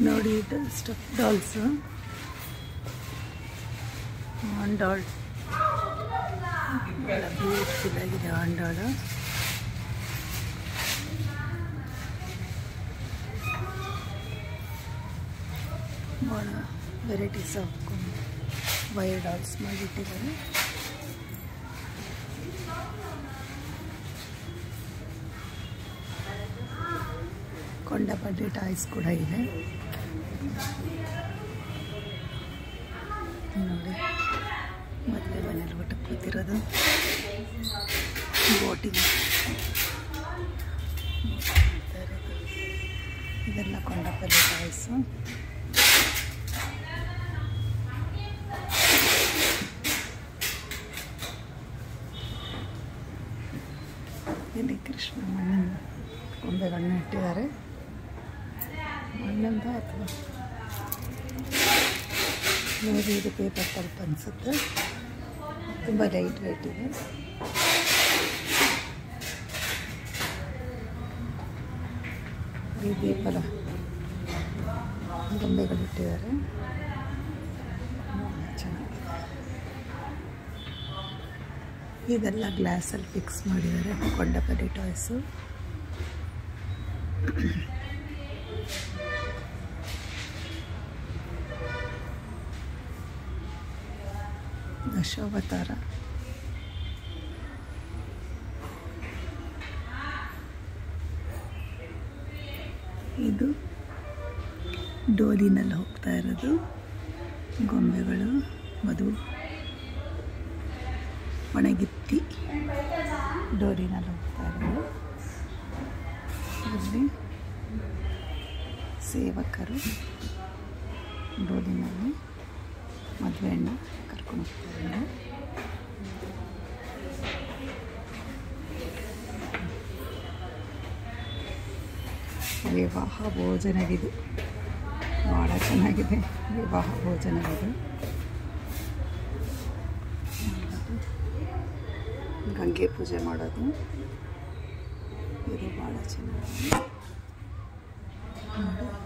ನೋಡಿ ಇದು stuff dolls and doll beautiful ಆಗಿದೆ ಆನ್ ಡಾಲು ಭಾಳ ವೆರೈಟೀಸ್ ಆಫ್ ವೈರ್ ಡಾಲ್ಸ್ ಮಾಡಿಟ್ಟಿದ್ದಾರೆ ಕೊಂಡಪಡ್ಡಿ ಟಾಯ್ಸ್ ಕೂಡ ಇದೆ ನೋಡಿ ಮದುವೆ ಮನೇಲಿ ಊಟ ಕೂತಿರೋದು ಬೋಟಿಂಗ್ ಇದೆಲ್ಲ ಕೊಂಡಪಲ್ಲಿ ಟಾಯ್ಸು ಇಲ್ಲಿ ಕೃಷ್ಣ ಮಣ್ಣಿನ ಗೊಂಬೆಗಳನ್ನ ಇಟ್ಟಿದ್ದಾರೆ ಮಣ್ಣಿಂದ ಅಥವಾ ನೋಡಿ ಇದು ಪೇಪರ್ ಪಲ್ಪ್ ಅನಿಸುತ್ತೆ ತುಂಬ ಲೈಟ್ ವೆಯ್ಟ್ ಇದೆ ಈ ದೀಪಲ ಗೊಂಬೆಗಳಿಟ್ಟಿದ್ದಾರೆ ಚೆನ್ನಾಗಿದೆ ಇದೆಲ್ಲ ಗ್ಲಾಸಲ್ಲಿ ಫಿಕ್ಸ್ ಮಾಡಿದ್ದಾರೆ ಕೊಂಡಪಲ್ಲಿ ಟಾಯ್ಸು ದಶಾವತಾರ ಇದು ಡೋಲಿನಲ್ಲಿ ಹೋಗ್ತಾ ಇರೋದು ಗೊಂಬೆಗಳು ಮದುವೆ ಒಣಗಿತ್ತಿ ಡೋರಿನಲ್ಲಿ ಹೋಗ್ತಾ ಇರೋದು ಇಲ್ಲಿ ಸೇವಕರು ಡೋಲಿನಲ್ಲಿ ಮದುವೆಯನ್ನ ಕರ್ಕೊಂಡು ಹೋಗ್ತಾ ಇದ್ದಾರೆ ವಿವಾಹ ಭೋಜನವಿದು ಭಾಳ ಚೆನ್ನಾಗಿದೆ ವಿವಾಹ ಭೋಜನವಿದು ಗಂಗೆ ಪೂಜೆ ಮಾಡೋದು ಇದು ಭಾಳ ಚೆನ್ನಾಗಿದೆ ನೋಡಿ